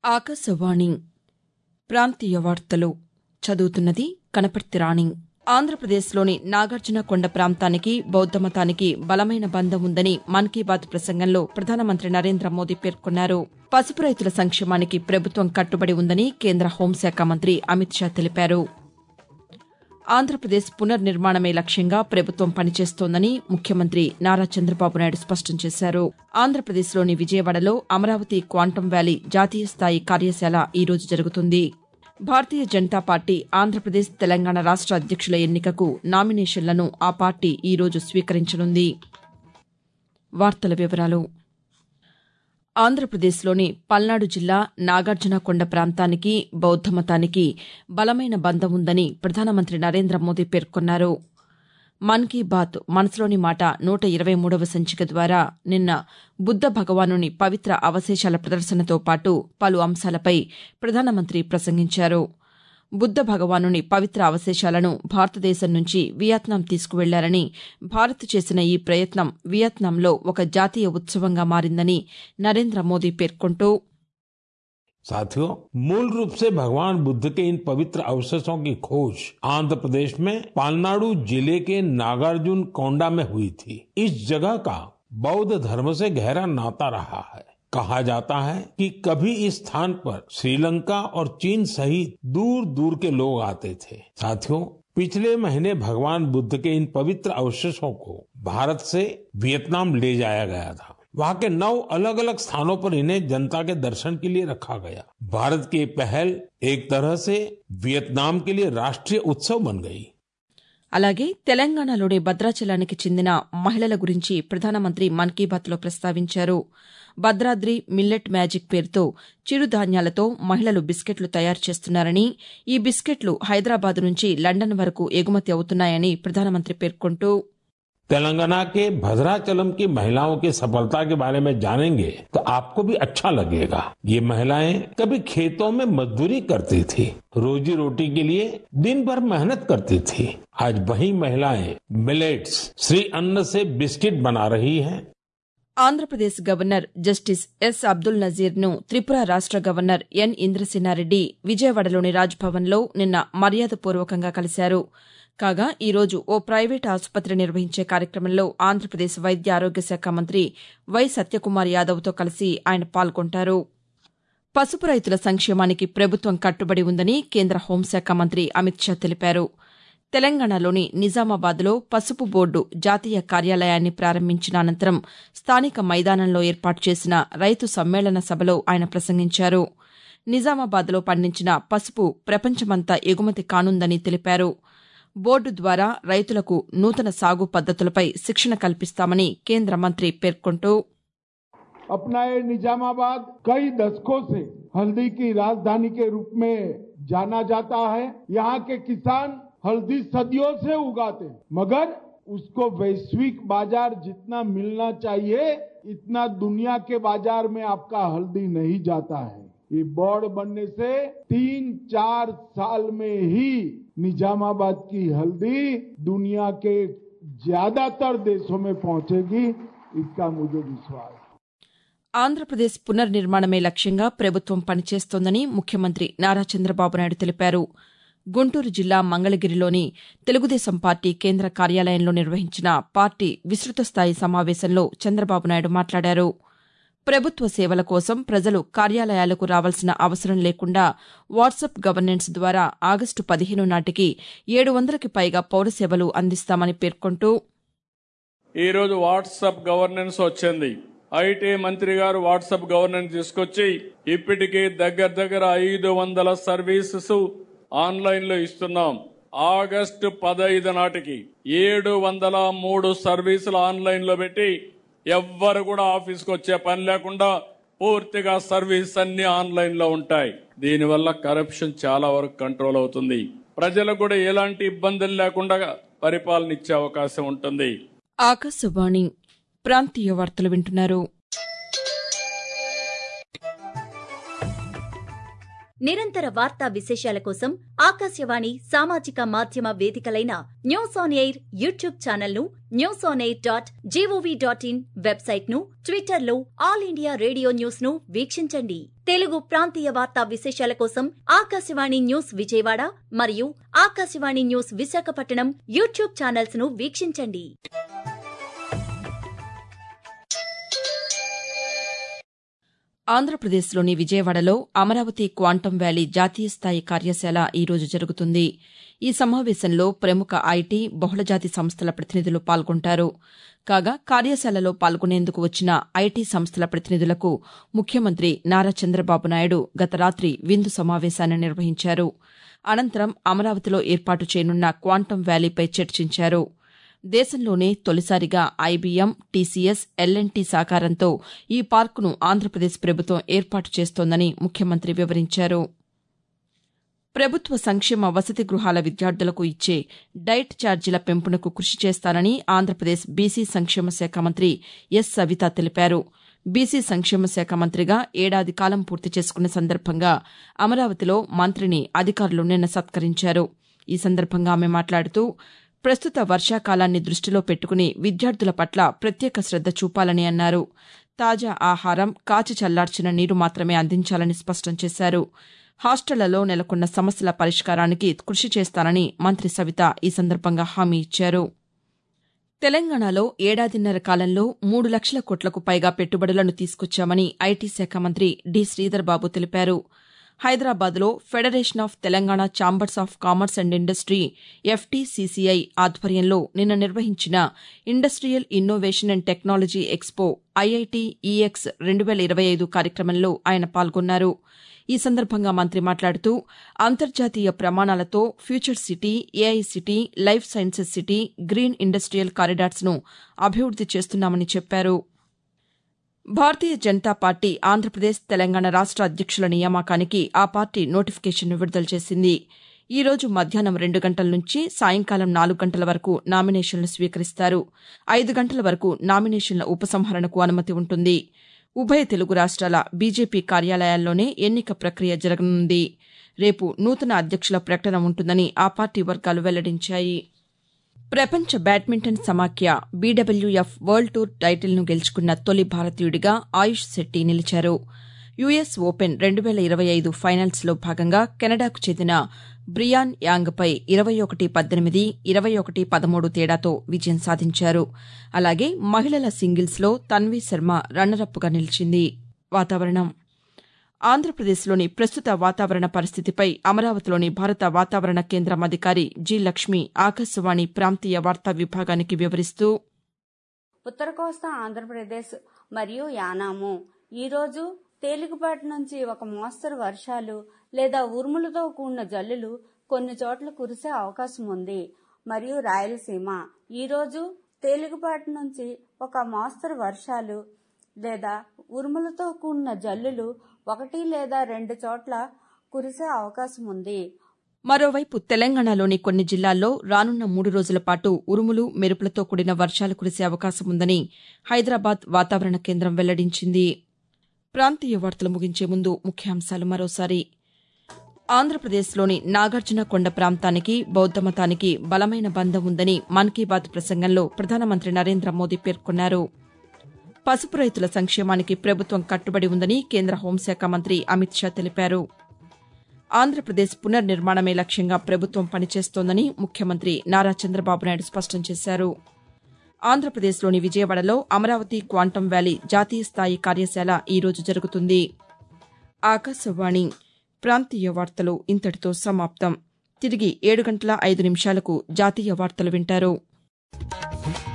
ఆకాశవాణి ప్రాంతీయ వార్తలు చదువుతున్నది కనపర్తి రాణి ఆంధ్రప్రదేశ్లోని నాగార్జునకొండ ప్రాంతానికి బౌద్ద మతానికి బలమైన బంధం ఉందని మన్ కీ బాత్ ప్రసంగంలో ప్రధానమంత్రి నరేంద్ర మోదీ పేర్కొన్నారు పసుపు రైతుల సంక్షేమానికి ప్రభుత్వం కట్టుబడి ఉందని కేంద్ర హోంశాఖ మంత్రి అమిత్ షా తెలిపారు ఆంధ్రప్రదేశ్ పునర్నిర్మాణమే లక్ష్యంగా ప్రభుత్వం పనిచేస్తోందని ముఖ్యమంత్రి నారా చంద్రబాబు నాయుడు స్పష్టం చేశారు ఆంధ్రప్రదేశ్లోని విజయవాడలో అమరావతి క్వాంటం వ్యాలీ జాతీయ స్థాయి కార్యశాల ఈరోజు జరుగుతుంది భారతీయ జనతా పార్టీ ఆంధ్రప్రదేశ్ తెలంగాణ రాష్ట అధ్యక్షుల ఎన్నికకు నామినేషన్లను ఆ పార్టీ ఈరోజు స్వీకరించనుంది వార్తల వివరాలు ఆంధ్రప్రదేశ్లోని పల్నాడు జిల్లా నాగార్జునకొండ ప్రాంతానికి బౌద్ద మతానికి బలమైన బంధం ఉందని ప్రధానమంత్రి నరేంద్ర మోదీ పేర్కొన్నారు మన్ కీ బాత్ మనసులోని మాట నూట ఇరవై మూడవ సంచిక ద్వారా నిన్న బుద్ద భగవానుని పవిత్ర అవశేషాల ప్రదర్శనతో పాటు పలు అంశాలపై ప్రధానమంత్రి ప్రసంగించారు బుద్ద భగవానుని పవిత్ర అవశేషాలను భారతదేశం నుంచి వియత్నాం తీసుకువెళ్లారని భారత్ చేసిన ఈ ప్రయత్నం వియత్నాంలో ఒక జాతీయ ఉత్సవంగా మారిందని నరేంద్ర మోదీ పేర్కొంటూ साथियों मूल रूप से भगवान बुद्ध के इन पवित्र अवशेषों की खोज आंध्र प्रदेश में पालनाडु जिले के नागार्जुन कोंडा में हुई थी इस जगह का बौद्ध धर्म से गहरा नाता रहा है कहा जाता है कि कभी इस स्थान पर श्रीलंका और चीन सहित दूर दूर के लोग आते थे साथियों पिछले महीने भगवान बुद्ध के इन पवित्र अवशेषों को भारत से वियतनाम ले जाया गया था वहाँ के नौ अलग अलग स्थानों पर इन्हें जनता के दर्शन के लिए रखा गया भारत की पहल एक तरह से वियतनाम के लिए राष्ट्रीय उत्सव बन गई అలాగే తెలంగాణలోని భద్రాచలానికి చెందిన మహిళల గురించి ప్రధానమంత్రి మన్ కీ బాత్లో ప్రస్తావించారు భద్రాద్రి మిల్లెట్ మ్యాజిక్ పేరుతో చిరుధాన్యాలతో మహిళలు బిస్కెట్లు తయారు చేస్తున్నారని ఈ బిస్కెట్లు హైదరాబాద్ నుంచి లండన్ వరకు ఎగుమతి అవుతున్నాయని ప్రధానమంత్రి పేర్కొంటూ तेलंगाना के भद्राचलम की महिलाओं की सफलता के बारे में जानेंगे तो आपको भी अच्छा लगेगा ये महिलाएं कभी खेतों में मजदूरी करती थी रोजी रोटी के लिए दिन भर मेहनत करती थी आज वही महिलाएं मिलेट्स श्री अन्न से बिस्किट बना रही हैं Andhra Pradesh governor justice S Abdul నజీర్ను త్రిపుర రాష్ట గవర్నర్ ఎన్ ఇంద్రసేనారెడ్డి విజయవాడలోని రాజ్భవన్లో నిన్న మర్యాదపూర్వకంగా కలిశారు కాగా ఈరోజు ఓ ప్రైవేటు ఆసుపత్రి నిర్వహించే కార్యక్రమంలో ఆంధ్రప్రదేశ్ వైద్య ఆరోగ్య శాఖ మంత్రి వై సత్యకుమార్ యాదవ్తో కలిసి ఆయన పాల్గొంటారు పసుపు రైతుల సంక్షేమానికి ప్రభుత్వం కట్టుబడి ఉందని కేంద్ర హోంశాఖ మంత్రి అమిత్ షా తెలిపారు తెలంగాణలోని నిజామాబాద్లో పసుపు బోర్డు జాతీయ కార్యాలయాన్ని ప్రారంభించిన అనంతరం స్థానిక మైదానంలో ఏర్పాటు చేసిన రైతు సమ్మేళన సభలో ఆయన ప్రసంగించారు నిజామాబాద్లో పండించిన పసుపు ప్రపంచమంతా ఎగుమతి కానుందని తెలిపారు బోర్డు ద్వారా రైతులకు నూతన సాగు పద్దతులపై శిక్షణ కల్పిస్తామని కేంద్ర మంత్రి పేర్కొంటూ अपना ये निजामाबाद कई दशकों से हल्दी की राजधानी के रूप में जाना जाता है यहाँ के किसान हल्दी सदियों से उगाते हैं मगर उसको वैश्विक बाजार जितना मिलना चाहिए इतना दुनिया के बाजार में आपका हल्दी नहीं जाता है ये बोर्ड बनने से तीन चार साल में ही निजामाबाद की हल्दी दुनिया के ज्यादातर देशों में पहुंचेगी इसका मुझे विश्वास है ఆంధ్రప్రదేశ్ పునర్నిర్మాణమే లక్ష్యంగా ప్రభుత్వం పనిచేస్తోందని ముఖ్యమంత్రి నారా చంద్రబాబు నాయుడు తెలిపారు గుంటూరు జిల్లా మంగళగిరిలోని తెలుగుదేశం పార్టీ కేంద్ర కార్యాలయంలో నిర్వహించిన పార్టీ విస్తృత స్థాయి సమావేశంలో చంద్రబాబు నాయుడు మాట్లాడారు ప్రభుత్వ సేవల కోసం ప్రజలు కార్యాలయాలకు రావాల్సిన అవసరం లేకుండా వాట్సాప్ గవర్నెన్స్ ద్వారా ఆగస్టు పదిహేను నాటికి ఏడు వందలకి పైగా పౌర సేవలు అందిస్తామని పేర్కొంటూ ఈరోజు వాట్సాప్ గవర్నెన్స్ వచ్చింది ఐటీ మంత్రి గారు వాట్సాప్ గవర్నెన్స్ తీసుకొచ్చి ఇప్పటికే దగ్గర దగ్గర ఐదు వందల సర్వీసెస్ ఆన్లైన్ లో ఇస్తున్నాం ఆగస్టు పదహైదు నాటికి ఏడు వందల మూడు సర్వీసులు ఆన్లైన్ లో పెట్టి ఎవ్వరు కూడా ఆఫీస్కి వచ్చే పని లేకుండా పూర్తిగా సర్వీస్ అన్ని ఆన్లైన్ లో ఉంటాయి దీనివల్ల కరప్షన్ చాలా వరకు కంట్రోల్ అవుతుంది ప్రజలకు కూడా ఎలాంటి ఇబ్బందులు లేకుండా పరిపాలన ఇచ్చే అవకాశం ఉంటుంది ఆకాశవాణి ప్రాంతీయ వార్తలు వింటున్నారు నిరంతర వార్తా విశేషాల కోసం ఆకాశవాణి సామాజిక మాధ్యమ వేదికలైన news on air YouTube channel ను news on air dot gov dot in website ను ట్విట్టర్ లో ఆల్ ఇండియా రేడియో న్యూస్ ను వీక్షించండి తెలుగు ప్రాంతీయ వార్తా విశేషాల కోసం ఆకాశవాణి న్యూస్ విజయవాడ మరియు Akashvani news Visakhapatnam YouTube channels ను వీక్షించండి ఆంధ్రప్రదేశ్లోని విజయవాడలో అమరావతి క్వాంటం వ్యాలీ జాతీయ స్థాయి కార్యశాల ఈ రోజు జరుగుతుంది ఈ సమావేశంలో ప్రముఖ ఐటీ బహుళజాతి సంస్థల ప్రతినిధులు పాల్గొంటారు కాగా కార్యశాలలో పాల్గొనేందుకు వచ్చిన ఐటీ సంస్థల ప్రతినిధులకు ముఖ్యమంత్రి నారా చంద్రబాబు నాయుడు గత రాతి విందు సమావేశాన్ని నిర్వహించారు అనంతరం అమరావతిలో ఏర్పాటు చేయనున్న క్వాంటం వ్యాలీపై చర్చించారు దేశంలోనే తొలిసారిగా ఐబీఎం టీసీఎస్ ఎల్ఎన్టీ సహకారంతో ఈ పార్కును ఆంధ్రప్రదేశ్ ప్రభుత్వం ఏర్పాటు చేస్తోందని ముఖ్యమంత్రి వివరించారు ప్రభుత్వ సంక్షేమ వసతి గృహాల విద్యార్థులకు ఇచ్చే డైట్ ఛార్జీల పెంపునకు కృషి చేస్తానని ఆంధ్రప్రదేశ్ బీసీ సంక్షేమ శాఖ మంత్రి ఎస్ సవిత తెలిపారు బీసీ సంక్షేమ శాఖ మంత్రిగా ఏడాది కాలం పూర్తి చేసుకున్న సందర్భంగా అమరావతిలో మంత్రిని అధికారులు నిన్న సత్కరించారు ఈ సందర్భంగా ఆమె మాట్లాడుతూ ప్రస్తుత వర్షాకాలాన్ని దృష్టిలో పెట్టుకుని విద్యార్థుల పట్ల ప్రత్యేక శ్రద్ద చూపాలని అన్నారు తాజా ఆహారం కాచి చల్లార్చిన నీరు మాత్రమే అందించాలని స్పష్టం చేశారు హాస్టళ్లలో నెలకొన్న సమస్యల పరిష్కారానికి కృషి చేస్తానని మంత్రి సవిత ఈ సందర్భంగా హామీ ఇచ్చారు తెలంగాణలో ఏడాదిన్నర కాలంలో మూడు లక్షల కోట్లకు పైగా పెట్టుబడులను తీసుకొచ్చామని ఐటీ శాఖ మంత్రి డి శ్రీధర్ బాబు తెలిపారు హైదరాబాద్లో federation of Telangana chambers of commerce and industry FTCCI ఆధ్వర్యంలో నిన్న నిర్వహించిన industrial innovation and technology expo IIT EX రెండు వేల ఇరవై ఐదు కార్యక్రమంలో ఆయన పాల్గొన్నారు ఈ సందర్భంగా మంత్రి మాట్లాడుతూ అంతర్జాతీయ ప్రమాణాలతో future city AI city life sciences city green industrial corridors ను అభివృద్ది చేస్తున్నామని చెప్పారు భారతీయ జనతా పార్టీ ఆంధ్రప్రదేశ్ తెలంగాణ రాష్ట అధ్యక్షుల నియామకానికి ఆ పార్టీ నోటిఫికేషన్ను విడుదల చేసింది ఈ రోజు మధ్యాహ్నం రెండు గంటల నుంచి సాయంకాలం నాలుగు గంటల వరకు నామినేషన్లు స్వీకరిస్తారు ఐదు గంటల వరకు నామినేషన్ల ఉపసంహరణకు అనుమతి ఉంటుంది ఉభయ తెలుగు రాష్ట్రాల బీజేపీ కార్యాలయాల్లోనే ఎన్నిక ప్రక్రియ జరగనుంది రేపు నూతన అధ్యక్షుల ప్రకటన ఉంటుందని ఆ పార్టీ వర్గాలు వెల్లడించాయి ప్రపంచ బ్యాడ్మింటన్ సమాఖ్య బీడబ్ల్యూఎఫ్ వరల్డ్ టూర్ టైటిల్ను గెలుచుకున్న తొలి భారతీయుడిగా ఆయుష్ శెట్టి నిలిచారు యుఎస్ ఓపెన్ రెండు వేల ఇరవై ఐదు ఫైనల్స్లో భాగంగా కెనడాకు చెందిన బ్రియాన్ యాంగ్పై ఇరవై ఒకటి పద్దెనిమిది ఇరవై ఒకటి పదమూడు తేడాతో విజయం సాధించారు అలాగే మహిళల సింగిల్స్లో తన్వీ శర్మ రన్నరప్గా నిలిచింది వాతావరణం ఆంధ్రప్రదేశ్లోని ప్రస్తుత వాతావరణ పరిస్థితిపై అమరావతిలోని భారత వాతావరణ కేంద్రం అధికారి జి లక్ష్మి ఆకాశవాణి ప్రాంతీయ వార్తా విభాగానికి వివరిస్తూ ఉత్తర కోస్తా ఆంధ్రప్రదేశ్ మరియు యానాము ఈరోజు తేలికపాటి నుంచి ఒక మోస్తరు వర్షాలు లేదా ఉరుములతో కూడిన జల్లులు కొన్ని చోట్ల కురిసే అవకాశం ఉంది మరియు రాయలసీమ ఈరోజు తేలికపాటి నుంచి ఒక మోస్తరు వర్షాలు లేదా ఉరుములతో కూడిన జల్లులు ఒకటి లేదా రెండు చోట్ల కురిసే అవకాశం ఉంది మరోవైపు తెలంగాణలోని కొన్ని జిల్లాల్లో రానున్న మూడు రోజుల పాటు ఉరుములు మెరుపులతో కూడిన వర్షాలు కురిసే అవకాశం ఉందని హైదరాబాద్ వాతావరణ కేంద్రం వెల్లడించింది ప్రాంతీయ వార్తలు ముగించే ముందు ముఖ్యాంశాలు మరోసారి ఆంధ్రప్రదేశ్లోని నాగార్జున కొండ ప్రాంతానికి బౌద్ధ మతానికి బలమైన బంధం ఉందని మన్ కీ బాత్ ప్రసంగంలో ప్రధానమంత్రి నరేంద్ర మోదీ పేర్కొన్నారు పసుపు రైతుల సంక్షేమానికి ప్రభుత్వం కట్టుబడి ఉందని కేంద్ర హోంశాఖ మంత్రి అమిత్ షా తెలిపారు ఆంధ్రప్రదేశ్ పునర్నిర్మాణమే లక్ష్యంగా ప్రభుత్వం పనిచేస్తోందని ముఖ్యమంత్రి నారా చంద్రబాబు నాయుడు స్పష్టం చేశారు ఆంధ్రప్రదేశ్లోని విజయవాడలో అమరావతి క్వాంటం వ్యాలీ జాతీయ స్థాయి కార్యశాల ఈ రోజు జరుగుతుంది ఆకాశవాణి ప్రాంతీయ వార్తలు ఇంతటితో సమాప్తం తిరిగి ఏడు గంటల ఐదు నిమిషాలకు జాతీయ వార్తలు వింటారు